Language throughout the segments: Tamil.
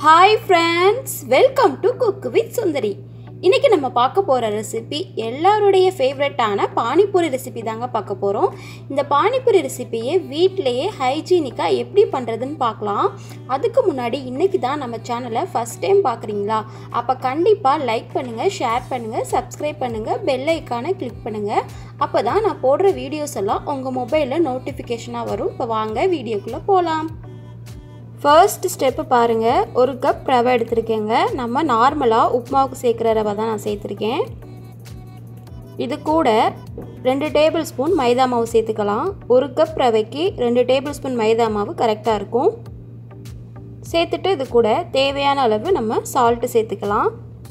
hi friends welcome to cook with Sundari இன்னைக்கு நம்ம பார்க்க போகிற ரெசிபி எல்லாருடைய ஃபேவரட்டான பானிபூரி ரெசிபி தாங்க பார்க்க போகிறோம் இந்த பானிபூரி ரெசிபியை வீட்டிலையே ஹைஜீனிக்காக எப்படி பண்ணுறதுன்னு பார்க்கலாம் அதுக்கு முன்னாடி இன்னைக்கு தான் நம்ம சேனலை ஃபஸ்ட் டைம் பார்க்குறீங்களா அப்போ கண்டிப்பாக லைக் பண்ணுங்கள் ஷேர் பண்ணுங்கள் சப்ஸ்கிரைப் பண்ணுங்கள் பெல் ஐக்கானை கிளிக் பண்ணுங்கள் அப்போ தான் நான் போடுற வீடியோஸ் எல்லாம் உங்கள் மொபைலில் நோட்டிஃபிகேஷனாக வரும் இப்போ வாங்க வீடியோக்குள்ளே போகலாம் ஃபர்ஸ்ட் ஸ்டெப்பு பாருங்கள் ஒரு கப் ரவை எடுத்திருக்கேங்க நம்ம நார்மலாக உப்புமாவுக்கு சேர்க்குற ரவை தான் நான் சேர்த்துருக்கேன் இது கூட ரெண்டு டேபிள் ஸ்பூன் மைதா மாவு சேர்த்துக்கலாம் ஒரு கப் ரவைக்கு ரெண்டு டேபிள் ஸ்பூன் மைதா மாவு கரெக்டாக இருக்கும் சேர்த்துட்டு இது கூட தேவையான அளவு நம்ம சால்ட்டு சேர்த்துக்கலாம்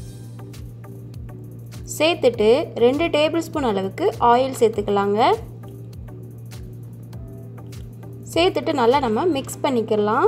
சேர்த்துட்டு ரெண்டு டேபிள் ஸ்பூன் அளவுக்கு ஆயில் சேர்த்துக்கலாங்க சேர்த்துட்டு நல்லா நம்ம மிக்ஸ் பண்ணிக்கலாம்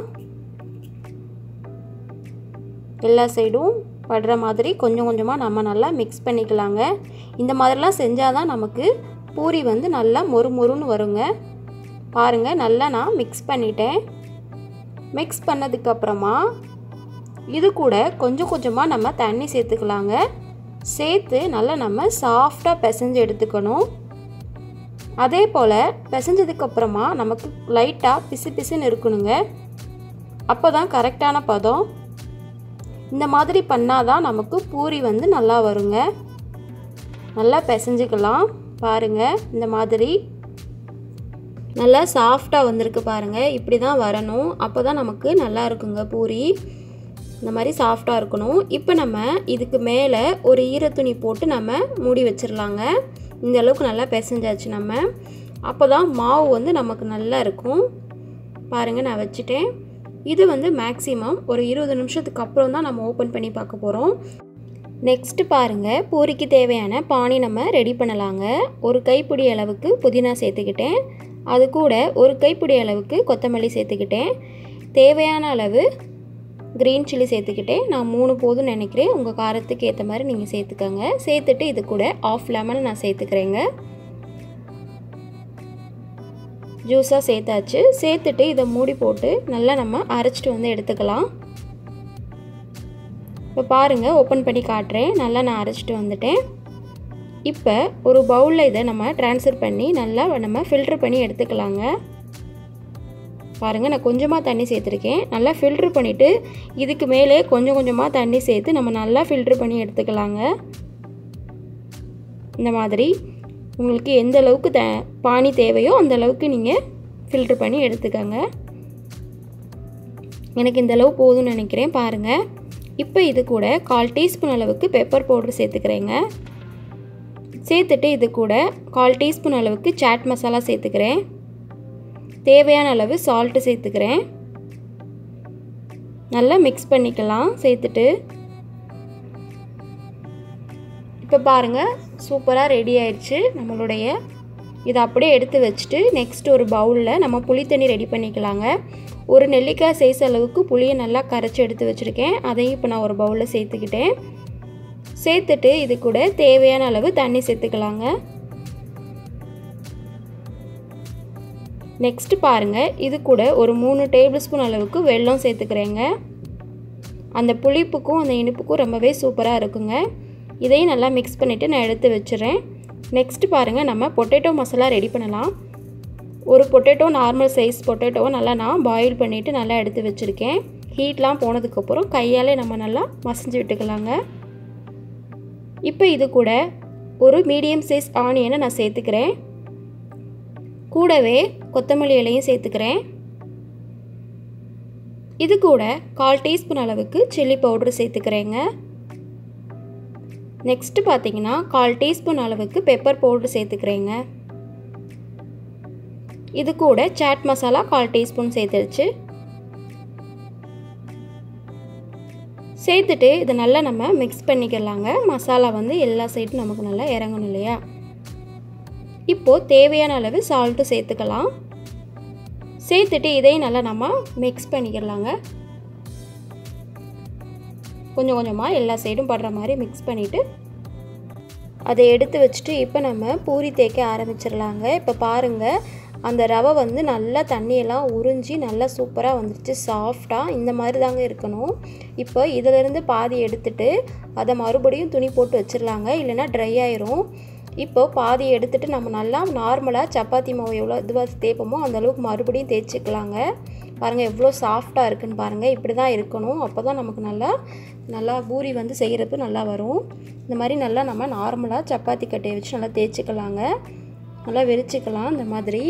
எல்லா சைடும் படுற மாதிரி கொஞ்சம் கொஞ்சமாக நம்ம நல்லா மிக்ஸ் பண்ணிக்கலாங்க இந்த மாதிரிலாம் செஞ்சால் தான் நமக்கு பூரி வந்து நல்லா மொறு மொறுன்னு வருங்க பாருங்கள் நல்லா நான் மிக்ஸ் பண்ணிட்டேன் மிக்ஸ் பண்ணதுக்கப்புறமா இது கூட கொஞ்சம் கொஞ்சமாக நம்ம தண்ணி சேர்த்துக்கலாங்க சேர்த்து நல்லா நம்ம சாஃப்டாக பிசைஞ்சு எடுத்துக்கணும் அதே போல் பிசைஞ்சதுக்கப்புறமா நமக்கு லைட்டாக பிசு பிசுன்னு இருக்கணுங்க அப்போ தான் கரெக்டான பதம் இந்த மாதிரி பண்ணால் தான் நமக்கு பூரி வந்து நல்லா வருங்க நல்லா பிசைஞ்சுக்கலாம் பாருங்கள் இந்த மாதிரி நல்லா சாஃப்டாக வந்திருக்கு பாருங்கள் இப்படி தான் வரணும் அப்போ தான் நமக்கு நல்லா இருக்குங்க பூரி இந்த மாதிரி சாஃப்டாக இருக்கணும் இப்போ நம்ம இதுக்கு மேலே ஒரு ஈரத்துணி போட்டு நம்ம மூடி வச்சிடலாங்க இந்த அளவுக்கு நல்லா பிசைஞ்சாச்சு நம்ம அப்போ தான் மாவு வந்து நமக்கு நல்லா இருக்கும் பாருங்கள் நான் வச்சுட்டேன் இது வந்து மேக்ஸிமம் ஒரு இருபது நிமிஷத்துக்கு அப்புறம் தான் நம்ம ஓப்பன் பண்ணி பார்க்க போகிறோம் நெக்ஸ்ட்டு பாருங்கள் பூரிக்கு தேவையான பானி நம்ம ரெடி பண்ணலாங்க ஒரு கைப்பிடி அளவுக்கு புதினா சேர்த்துக்கிட்டேன் அது கூட ஒரு கைப்பிடி அளவுக்கு கொத்தமல்லி சேர்த்துக்கிட்டேன் தேவையான அளவு க்ரீன் சில்லி சேர்த்துக்கிட்டேன் நான் மூணு போதும் நினைக்கிறேன் உங்கள் காரத்துக்கு ஏற்ற மாதிரி நீங்கள் சேர்த்துக்கோங்க சேர்த்துட்டு இது கூட ஆஃப் லெமன் நான் சேர்த்துக்கிறேங்க ஜூஸாக சேர்த்தாச்சு சேர்த்துட்டு இதை மூடி போட்டு நல்லா நம்ம அரைச்சிட்டு வந்து எடுத்துக்கலாம் இப்போ பாருங்கள் ஓப்பன் பண்ணி காட்டுறேன் நல்லா நான் அரைச்சிட்டு வந்துட்டேன் இப்போ ஒரு பவுலில் இதை நம்ம ட்ரான்ஸ்ஃபர் பண்ணி நல்லா நம்ம ஃபில்ட்ரு பண்ணி எடுத்துக்கலாங்க பாருங்கள் நான் கொஞ்சமாக தண்ணி சேர்த்துருக்கேன் நல்லா ஃபில்ட்ரு பண்ணிவிட்டு இதுக்கு மேலே கொஞ்சம் கொஞ்சமாக தண்ணி சேர்த்து நம்ம நல்லா ஃபில்ட்ரு பண்ணி எடுத்துக்கலாங்க இந்த மாதிரி உங்களுக்கு எந்த அளவுக்கு த பானி தேவையோ அந்த அளவுக்கு நீங்கள் ஃபில்ட்ரு பண்ணி எடுத்துக்கோங்க எனக்கு இந்த அளவு போதும்னு நினைக்கிறேன் பாருங்கள் இப்போ இது கூட கால் டீஸ்பூன் அளவுக்கு பெப்பர் பவுடர் சேர்த்துக்கிறேங்க சேர்த்துட்டு இது கூட கால் டீஸ்பூன் அளவுக்கு சாட் மசாலா சேர்த்துக்கிறேன் தேவையான அளவு சால்ட்டு சேர்த்துக்கிறேன் நல்லா மிக்ஸ் பண்ணிக்கலாம் சேர்த்துட்டு இப்போ பாருங்கள் சூப்பராக ரெடி ஆயிடுச்சு நம்மளுடைய இதை அப்படியே எடுத்து வச்சுட்டு நெக்ஸ்ட் ஒரு பவுலில் நம்ம புளி தண்ணி ரெடி பண்ணிக்கலாங்க ஒரு நெல்லிக்காய் சைஸ் அளவுக்கு புளியை நல்லா கரைச்சி எடுத்து வச்சுருக்கேன் அதையும் இப்போ நான் ஒரு பவுலில் சேர்த்துக்கிட்டேன் சேர்த்துட்டு இது கூட தேவையான அளவு தண்ணி சேர்த்துக்கலாங்க நெக்ஸ்ட்டு பாருங்கள் இது கூட ஒரு மூணு டேபிள் ஸ்பூன் அளவுக்கு வெல்லம் சேர்த்துக்கிறேங்க அந்த புளிப்புக்கும் அந்த இனிப்புக்கும் ரொம்பவே சூப்பராக இருக்குங்க இதையும் நல்லா மிக்ஸ் பண்ணிவிட்டு நான் எடுத்து வச்சுறேன் நெக்ஸ்ட்டு பாருங்கள் நம்ம பொட்டேட்டோ மசாலா ரெடி பண்ணலாம் ஒரு பொட்டேட்டோ நார்மல் சைஸ் பொட்டேட்டோவை நல்லா நான் பாயில் பண்ணிவிட்டு நல்லா எடுத்து வச்சுருக்கேன் ஹீட்லாம் போனதுக்கப்புறம் கையாலே நம்ம நல்லா மசிஞ்சு விட்டுக்கலாங்க இப்போ இது கூட ஒரு மீடியம் சைஸ் ஆனியனை நான் சேர்த்துக்கிறேன் கூடவே கொத்தமல்லி இலையும் சேர்த்துக்கிறேன் இது கூட கால் டீஸ்பூன் அளவுக்கு சில்லி பவுடர் சேர்த்துக்கிறேங்க நெக்ஸ்ட்டு பார்த்தீங்கன்னா கால் டீஸ்பூன் அளவுக்கு பெப்பர் பவுடர் சேர்த்துக்கிறேங்க இது கூட சாட் மசாலா கால் டீஸ்பூன் சேர்த்துருச்சு சேர்த்துட்டு இதை நல்லா நம்ம மிக்ஸ் பண்ணிக்கலாங்க மசாலா வந்து எல்லா சைடும் நமக்கு நல்லா இறங்கணும் இல்லையா இப்போது தேவையான அளவு சால்ட்டு சேர்த்துக்கலாம் சேர்த்துட்டு இதையும் நல்லா நம்ம மிக்ஸ் பண்ணிக்கலாங்க கொஞ்சம் கொஞ்சமாக எல்லா சைடும் படுற மாதிரி மிக்ஸ் பண்ணிவிட்டு அதை எடுத்து வச்சுட்டு இப்போ நம்ம பூரி தேய்க்க ஆரம்பிச்சிடலாங்க இப்போ பாருங்கள் அந்த ரவை வந்து நல்லா தண்ணியெல்லாம் உறிஞ்சி நல்லா சூப்பராக வந்துருச்சு சாஃப்டாக இந்த மாதிரி தாங்க இருக்கணும் இப்போ இதிலேருந்து பாதி எடுத்துட்டு அதை மறுபடியும் துணி போட்டு வச்சிடலாங்க இல்லைன்னா ட்ரை ஆயிரும் இப்போ பாதி எடுத்துட்டு நம்ம நல்லா நார்மலாக சப்பாத்தி மாவு எவ்வளோ இதுவாக தேய்ப்போமோ அந்த அளவுக்கு மறுபடியும் தேய்ச்சிக்கலாங்க பாருங்கள் எவ்வளோ சாஃப்டாக இருக்குன்னு பாருங்கள் இப்படி தான் இருக்கணும் அப்போ தான் நமக்கு நல்லா நல்லா பூரி வந்து செய்கிறதுக்கு நல்லா வரும் இந்த மாதிரி நல்லா நம்ம நார்மலாக சப்பாத்தி கட்டையை வச்சு நல்லா தேய்ச்சிக்கலாங்க நல்லா விரிச்சிக்கலாம் இந்த மாதிரி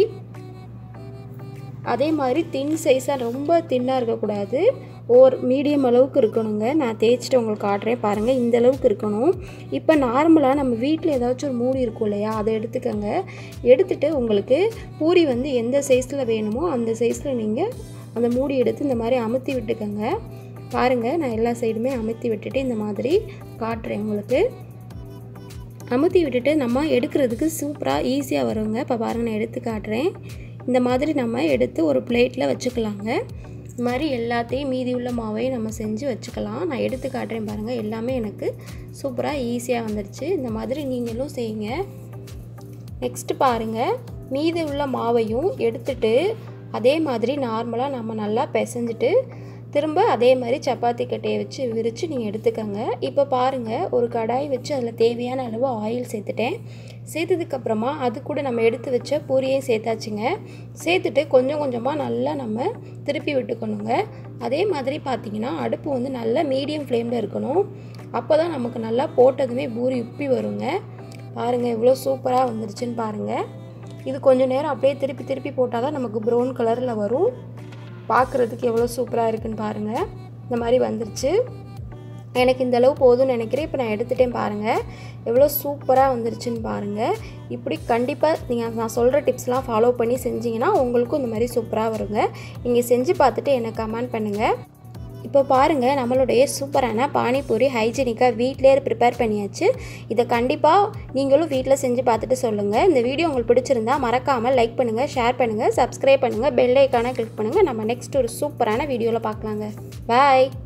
அதே மாதிரி தின் சைஸாக ரொம்ப தின்னாக இருக்கக்கூடாது ஓர் மீடியம் அளவுக்கு இருக்கணுங்க நான் தேய்ச்சிட்டு உங்களுக்கு காட்டுறேன் பாருங்கள் இந்த அளவுக்கு இருக்கணும் இப்போ நார்மலாக நம்ம வீட்டில் ஏதாச்சும் ஒரு மூடி இருக்கும் இல்லையா அதை எடுத்துக்கோங்க எடுத்துகிட்டு உங்களுக்கு பூரி வந்து எந்த சைஸில் வேணுமோ அந்த சைஸில் நீங்கள் அந்த மூடி எடுத்து இந்த மாதிரி அமுத்தி விட்டுக்கோங்க பாருங்கள் நான் எல்லா சைடுமே அமுத்தி விட்டுட்டு இந்த மாதிரி காட்டுறேன் உங்களுக்கு அமுத்தி விட்டுட்டு நம்ம எடுக்கிறதுக்கு சூப்பராக ஈஸியாக வருங்க இப்போ பாருங்கள் நான் எடுத்து காட்டுறேன் இந்த மாதிரி நம்ம எடுத்து ஒரு பிளேட்டில் வச்சுக்கலாங்க இந்த மாதிரி எல்லாத்தையும் மீதி உள்ள மாவையும் நம்ம செஞ்சு வச்சுக்கலாம் நான் எடுத்து காட்டுறேன் பாருங்கள் எல்லாமே எனக்கு சூப்பராக ஈஸியாக வந்துடுச்சு இந்த மாதிரி நீங்களும் செய்யுங்க நெக்ஸ்ட்டு பாருங்கள் மீதி உள்ள மாவையும் எடுத்துட்டு அதே மாதிரி நார்மலாக நம்ம நல்லா பிசைஞ்சிட்டு திரும்ப அதே மாதிரி சப்பாத்தி கட்டையை வச்சு விரித்து நீங்கள் எடுத்துக்கோங்க இப்போ பாருங்கள் ஒரு கடாய் வச்சு அதில் தேவையான அளவு ஆயில் சேர்த்துட்டேன் சேர்த்ததுக்கப்புறமா அது கூட நம்ம எடுத்து வச்ச பூரியையும் சேர்த்தாச்சுங்க சேர்த்துட்டு கொஞ்சம் கொஞ்சமாக நல்லா நம்ம திருப்பி விட்டுக்கணுங்க அதே மாதிரி பார்த்தீங்கன்னா அடுப்பு வந்து நல்லா மீடியம் ஃப்ளேமில் இருக்கணும் அப்போ தான் நமக்கு நல்லா போட்டதுமே பூரி உப்பி வருங்க பாருங்கள் எவ்வளோ சூப்பராக வந்துருச்சுன்னு பாருங்கள் இது கொஞ்சம் நேரம் அப்படியே திருப்பி திருப்பி போட்டால் தான் நமக்கு ப்ரௌன் கலரில் வரும் பார்க்குறதுக்கு எவ்வளோ சூப்பராக இருக்குன்னு பாருங்கள் இந்த மாதிரி வந்துருச்சு எனக்கு இந்த அளவு போதும்னு நினைக்கிறேன் இப்போ நான் எடுத்துட்டேன் பாருங்கள் எவ்வளோ சூப்பராக வந்துருச்சுன்னு பாருங்கள் இப்படி கண்டிப்பாக நீங்கள் நான் சொல்கிற டிப்ஸ்லாம் ஃபாலோ பண்ணி செஞ்சீங்கன்னா உங்களுக்கும் இந்த மாதிரி சூப்பராக வருங்க நீங்கள் செஞ்சு பார்த்துட்டு எனக்கு கமெண்ட் பண்ணுங்கள் இப்போ பாருங்கள் நம்மளுடைய சூப்பரான பானிபூரி ஹைஜீனிக்காக வீட்டிலே ப்ரிப்பேர் பண்ணியாச்சு இதை கண்டிப்பாக நீங்களும் வீட்டில் செஞ்சு பார்த்துட்டு சொல்லுங்கள் இந்த வீடியோ உங்களுக்கு பிடிச்சிருந்தா மறக்காமல் லைக் பண்ணுங்கள் ஷேர் பண்ணுங்கள் சப்ஸ்கிரைப் பண்ணுங்கள் பெல் ஐக்கானை கிளிக் பண்ணுங்கள் நம்ம நெக்ஸ்ட் ஒரு சூப்பரான வீடியோவில் பார்க்கலாங்க பாய்